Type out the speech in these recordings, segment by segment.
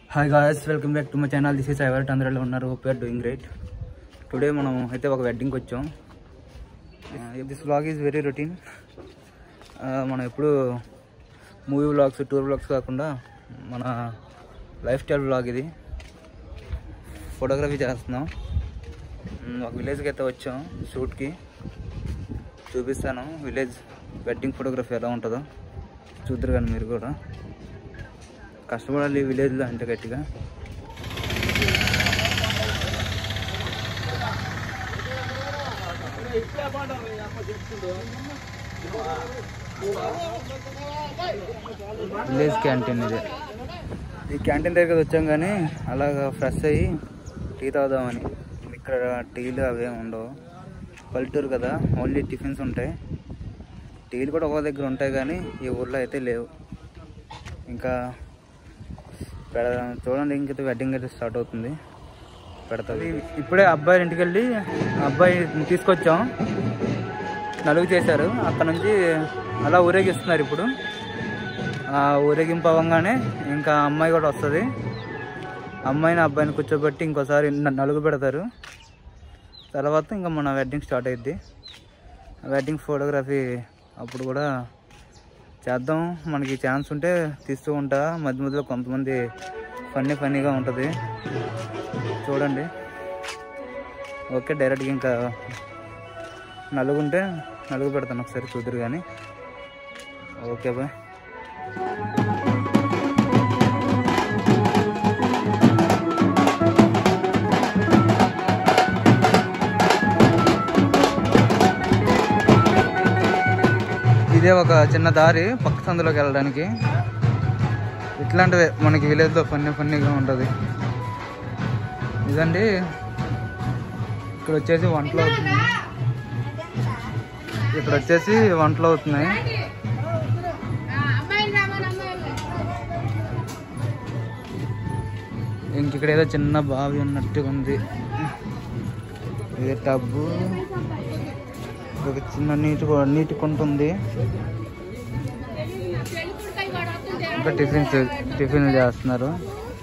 hi guys welcome back to my channel this is ever అందరూ ఉన్నారు hope you are doing great today మనం అయితే ఒక వెడ్డింగ్కి వచ్చాం this vlog is very routine మనం ఎప్పుడు మూవీ వ్లాగ్స్ టూర్ వ్లాగ్స్ కాకుండా మన లైఫ్ స్టైల్ వ్లాగ్ ఇది ఫోటోగ్రఫీ చేస్తున్నాం మ్, ఒక విలేజ్కి అయితే వచ్చాం షూట్కి చూపిస్తాను విలేజ్ వెడ్డింగ్ ఫోటోగ్రఫీ ఎలా ఉంటుందో చూద్దరు కానీ మీరు కూడా కష్టపడాలి విలేజ్లో అంటే గట్టిగా విలేజ్ క్యాంటీన్ ఇది ఈ క్యాంటీన్ దగ్గర వచ్చాం కానీ అలాగా ఫ్రెష్ అయ్యి టీ తాగుదామని ఇక్కడ టీలు అవేం ఉండవు పల్లెటూరు కదా ఓన్లీ టిఫిన్స్ ఉంటాయి టీలు కూడా ఒక దగ్గర ఉంటాయి కానీ ఈ ఊర్లో అయితే లేవు ఇంకా పెడ చూడండి ఇంకైతే వెడ్డింగ్ అయితే స్టార్ట్ అవుతుంది పెడతాది ఇప్పుడే అబ్బాయి ఇంటికి వెళ్ళి అబ్బాయి తీసుకొచ్చాం నలుగు చేశారు అక్కడ నుంచి అలా ఊరేగిస్తున్నారు ఇప్పుడు ఆ ఊరేగింపు అవ్వగానే ఇంకా అమ్మాయి కూడా వస్తుంది అమ్మాయిని అబ్బాయిని కూర్చోబెట్టి ఇంకోసారి న- నలుగు పెడతారు తర్వాత ఇంకా మన వెడ్డింగ్ స్టార్ట్ అయ్యిద్ది వెడ్డింగ్ ఫోటోగ్రఫీ అప్పుడు కూడా చేద్దాం మనకి ఛాన్స్ ఉంటే తీస్తూ ఉంటా మధ్య మధ్యలో కొంతమంది ఫన్నీ ఫన్నీగా ఉంటుంది చూడండి ఓకే డైరెక్ట్గా ఇంకా నలుగుంటే నలుగు పెడతాను ఒకసారి చూద్దరు కానీ ఓకే బాయ్ ఇదే ఒక చిన్న దారి పక్క సందులోకి వెళ్ళడానికి ఇట్లాంటివే మనకి విలేజ్లో ఫన్నీ ఫన్నీగా ఉంటుంది ఇదండి ఇక్కడ వచ్చేసి వంటలు అవుతుంది ఇక్కడ వచ్చేసి వంటలు అవుతున్నాయి ఇంక ఇక్కడ ఏదో చిన్న బావి ఉన్నట్టుగా ఉంది ఇది టబ్బు ఒక చిన్న నీటి కూ- నీటి కుంట ఉంది ఇంకా టిఫిన్ టిఫిన్ చేస్తున్నారు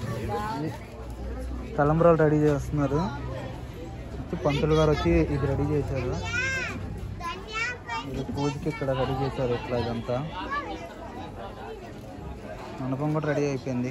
తలంబ్రాలు రెడీ చేస్తున్నారు వచ్చి పంతులు గారు వచ్చి ఇది రెడీ చేశారు ఇది పూజకి ఇక్కడ రెడీ చేశారు ఇట్లా ఇదంతా మండపం కూడా రెడీ అయిపోయింది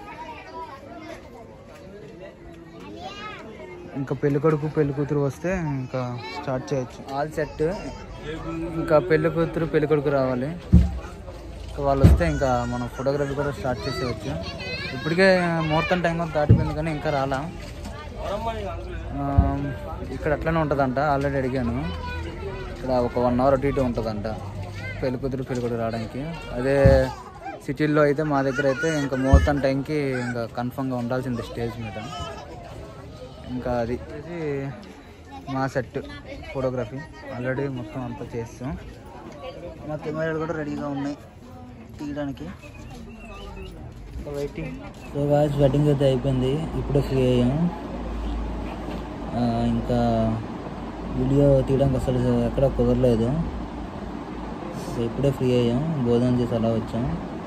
ఇంకా పెళ్లి కొడుకు పెళ్లి కూతురు వస్తే ఇంకా స్టార్ట్ చేయొచ్చు ఆల్ సెట్ ఇంకా పెళ్లి కూతురు పెళ్లి కొడుకు రావాలి ఇంకా వాళ్ళు వస్తే ఇంకా మనం ఫోటోగ్రఫీ కూడా స్టార్ట్ చేసేయచ్చు ఇప్పటికే ముహూర్తం టైం కూడా దాటిపోయింది కానీ ఇంకా రాలా ఆ, ఇక్కడ అట్లనే ఉంటుందంట ఆల్రెడీ అడిగాను ఇక్కడ ఒక వన్ అవర్ అటు ఇటు ఉంటుందంట పెళ్లి కూతురు పెళ్లి కొడుకు రావడానికి అదే సిటీల్లో అయితే మా దగ్గర అయితే ఇంకా ముహూర్తం టైంకి ఇంకా కన్ఫర్మ్గా ఉండాల్సింది స్టేజ్ మీద ఇంకా అది ఇది మా సెట్ ఫోటోగ్రఫీ ఆల్రెడీ మొత్తం అంతా చేస్తాం మా కెమెరాలు కూడా రెడీగా ఉన్నాయి తీయడానికి వెయిటింగ్ సో గాయస్ వెడ్డింగ్ అయితే అయిపోయింది ఇప్పుడే ఫ్రీ అయ్యాం ఆ, ఇంకా వీడియో తీయడానికి అసలు ఎక్కడ కుదరలేదు సో ఇప్పుడే ఫ్రీ అయ్యాం భోజనం చేసి అలా వచ్చాం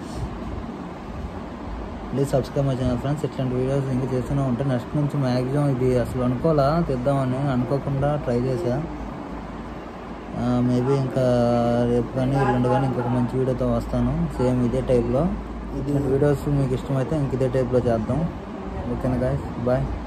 please subscribe my channel friends ఇట్లాంటి వీడియోస్ ఇంకా చేస్తూనే ఉంటే నెక్స్ట్ నుంచి మ్యాక్సిమం ఇది అసలు అనుకోవాలా తెద్దామని అనుకోకుండా ట్రై చేసా మేబీ ఇంకా రేపు కానీ ఎల్లుండి కానీ ఇంకొక మంచి వీడియోతో వస్తాను సేమ్ ఇదే టైప్లో ఇట్లాంటి వీడియోస్ మీకు ఇష్టమైతే ఇంక ఇదే టైప్లో చేద్దాం ఓకేనా గాయస్ బాయ్